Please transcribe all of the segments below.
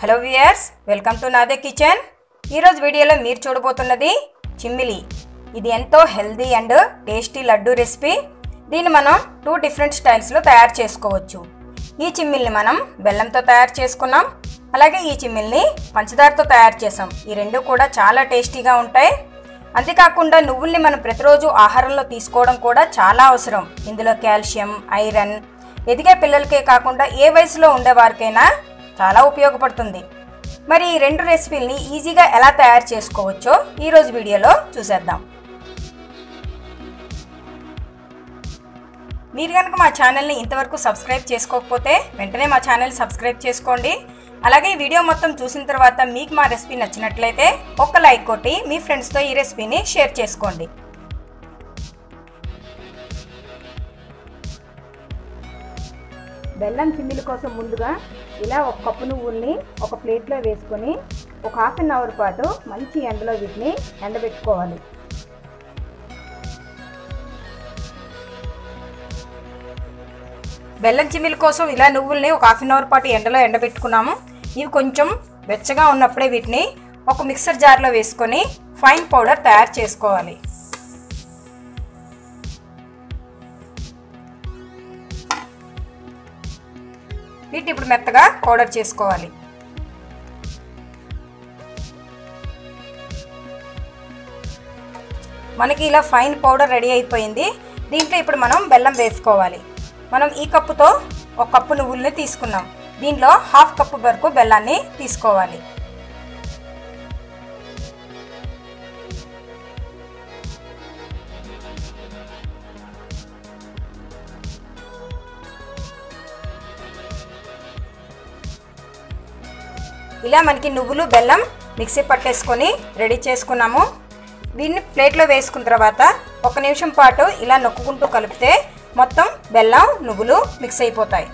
hello viewers welcome to నాదే kitchen ఈరోజు వీడియోలో మీరు చూడబోతున్నది చిమ్మిలి ఇది ఎంతో healthy and tasty laddu recipe దీన్ని మనం టూ డిఫరెంట్ స్టైల్స్లో తయారు చేసుకోవచ్చు ఈ చిమ్మిల్ని మనం బెల్లంతో తయారు చేసుకున్నాం అలాగే ఈ చిమ్మిల్ని పంచదారతో తయారు చేసాం ఈ రెండు కూడా చాలా టేస్టీగా ఉంటాయి అంతేకాకుండా నువ్వుల్ని మనం ప్రతిరోజు ఆహారంలో తీసుకోవడం కూడా చాలా అవసరం ఇందులో కాల్షియం ఐరన్ ఎదిగే పిల్లలకే కాకుండా ఏ వయసులో ఉండేవారికైనా చాలా ఉపయోగపడుతుంది మరి ఈ రెండు రెసిపీల్ని ఈజీగా ఎలా తయారు చేసుకోవచ్చో ఈరోజు వీడియోలో చూసేద్దాం మీరు కనుక మా ఛానల్ని ఇంతవరకు సబ్స్క్రైబ్ చేసుకోకపోతే వెంటనే మా ఛానల్ సబ్స్క్రైబ్ చేసుకోండి అలాగే ఈ వీడియో మొత్తం చూసిన తర్వాత మీకు మా రెసిపీ నచ్చినట్లయితే ఒక్క లైక్ కొట్టి మీ ఫ్రెండ్స్తో ఈ రెసిపీని షేర్ చేసుకోండి బెల్లం చిమ్మిలి కోసం ముందుగా ఇలా ఒక కప్పు నువ్వుల్ని ఒక ప్లేట్లో వేసుకొని ఒక హాఫ్ అన్ అవర్ పాటు మంచి ఎండలో వీటిని ఎండబెట్టుకోవాలి బెల్లం చిమ్మిలి కోసం ఇలా నువ్వుల్ని ఒక హాఫ్ అన్ అవర్ పాటు ఎండలో ఎండబెట్టుకున్నాము ఇవి కొంచెం వెచ్చగా ఉన్నప్పుడే వీటిని ఒక మిక్సర్ జార్లో వేసుకొని ఫైన్ పౌడర్ తయారు చేసుకోవాలి వీటిని ఇప్పుడు మెత్తగా పౌడర్ చేసుకోవాలి మనకి ఇలా ఫైన్ పౌడర్ రెడీ అయిపోయింది దీంట్లో ఇప్పుడు మనం బెల్లం వేసుకోవాలి మనం ఈ కప్పుతో ఒక కప్పు నువ్వుల్ని తీసుకున్నాం దీనిలో హాఫ్ కప్పు వరకు బెల్లాన్ని తీసుకోవాలి ఇలా మనకి నువ్వులు బెల్లం మిక్సీ పట్టేసుకొని రెడీ చేసుకున్నాము దీన్ని ప్లేట్లో వేసుకున్న తర్వాత ఒక నిమిషం పాటు ఇలా నొక్కుంటూ కలిపితే మొత్తం బెల్లం నువ్వులు మిక్స్ అయిపోతాయి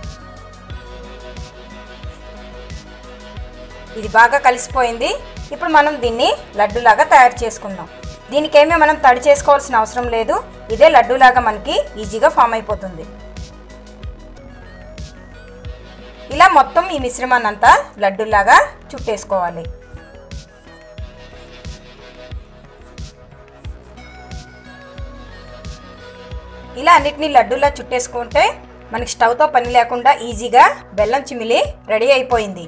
ఇది బాగా కలిసిపోయింది ఇప్పుడు మనం దీన్ని లడ్డూలాగా తయారు చేసుకుందాం దీనికేమీ మనం తడి చేసుకోవాల్సిన అవసరం లేదు ఇదే లడ్డూలాగా మనకి ఈజీగా ఫామ్ అయిపోతుంది ఇలా మొత్తం ఈ మిశ్రమాన్ని అంతా లడ్డూలాగా చుట్టేసుకోవాలి ఇలా అన్నిటినీ లడ్డూలా చుట్టేసుకుంటే మనకి స్టవ్తో పని లేకుండా ఈజీగా బెల్లం చిమిలి రెడీ అయిపోయింది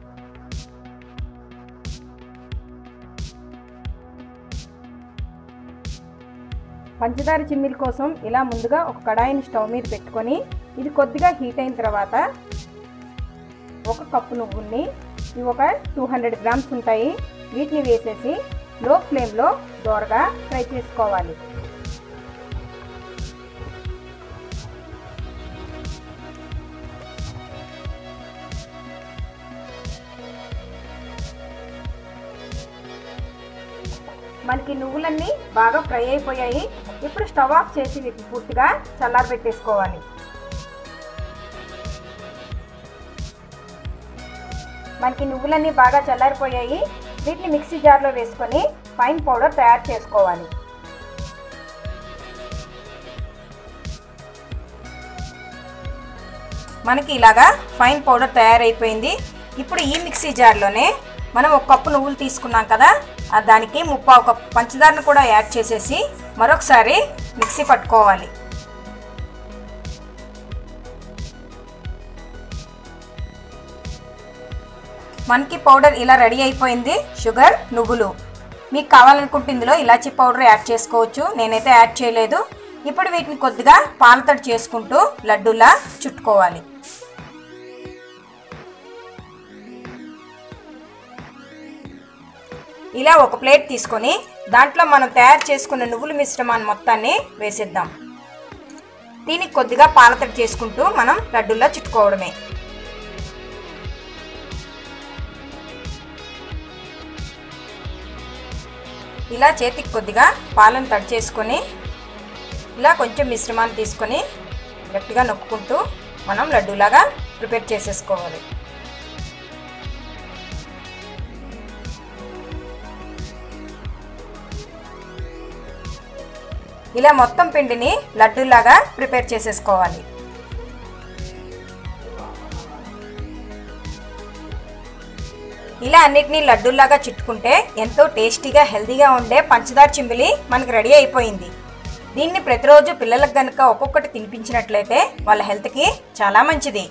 పంచదార చిమ్మిల కోసం ఇలా ముందుగా ఒక కడాయిని స్టవ్ మీద పెట్టుకొని ఇది కొద్దిగా హీట్ అయిన తర్వాత ఒక కప్పు నువ్వుల్ని ఇవి ఒక టూ హండ్రెడ్ గ్రామ్స్ ఉంటాయి వీటిని వేసేసి లో ఫ్లేమ్లో దోరగా ఫ్రై చేసుకోవాలి మనకి నువ్వులన్నీ బాగా ఫ్రై అయిపోయాయి ఇప్పుడు స్టవ్ ఆఫ్ చేసి వీటిని పూర్తిగా చల్లారబెట్టేసుకోవాలి మనకి నువ్వులన్నీ బాగా చల్లారిపోయాయి వీటిని మిక్సీ జార్లో వేసుకొని ఫైన్ పౌడర్ తయారు చేసుకోవాలి మనకి ఇలాగా ఫైన్ పౌడర్ తయారైపోయింది ఇప్పుడు ఈ మిక్సీ జార్లోనే మనం ఒక కప్పు నువ్వులు తీసుకున్నాం కదా దానికి ముప్పావు కప్పు పంచదారను కూడా యాడ్ చేసేసి మరొకసారి మిక్సీ పట్టుకోవాలి మనకి పౌడర్ ఇలా రెడీ అయిపోయింది షుగర్ నువ్వులు మీకు కావాలనుకుంటే ఇందులో ఇలాచీ పౌడర్ యాడ్ చేసుకోవచ్చు నేనైతే యాడ్ చేయలేదు ఇప్పుడు వీటిని కొద్దిగా పాలతడి చేసుకుంటూ లడ్డూలా చుట్టుకోవాలి ఇలా ఒక ప్లేట్ తీసుకొని దాంట్లో మనం తయారు చేసుకున్న నువ్వుల మిశ్రమాన్ని మొత్తాన్ని వేసేద్దాం దీనికి కొద్దిగా పాలతడి చేసుకుంటూ మనం లడ్డూలా చుట్టుకోవడమే ఇలా చేతికి కొద్దిగా పాలను తడి చేసుకొని ఇలా కొంచెం మిశ్రమాన్ని తీసుకొని గట్టిగా నొక్కుంటూ మనం లడ్డూలాగా ప్రిపేర్ చేసేసుకోవాలి ఇలా మొత్తం పిండిని లడ్డూలాగా ప్రిపేర్ చేసేసుకోవాలి ఇలా అన్నిటినీ లడ్డూల్లాగా చుట్టుకుంటే ఎంతో టేస్టీగా హెల్తీగా ఉండే పంచదార చిమ్మిలి మనకు రెడీ అయిపోయింది దీన్ని ప్రతిరోజు పిల్లలకు గనుక ఒక్కొక్కటి తినిపించినట్లయితే వాళ్ళ హెల్త్కి చాలా మంచిది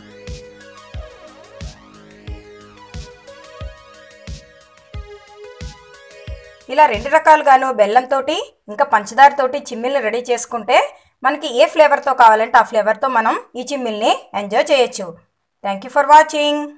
ఇలా రెండు రకాలుగాను బెల్లంతో ఇంకా పంచదారతోటి చిమ్మిల్ని రెడీ చేసుకుంటే మనకి ఏ ఫ్లేవర్తో కావాలంటే ఆ ఫ్లేవర్తో మనం ఈ చిమ్మిల్ని ఎంజాయ్ చేయొచ్చు థ్యాంక్ యూ ఫర్ వాచింగ్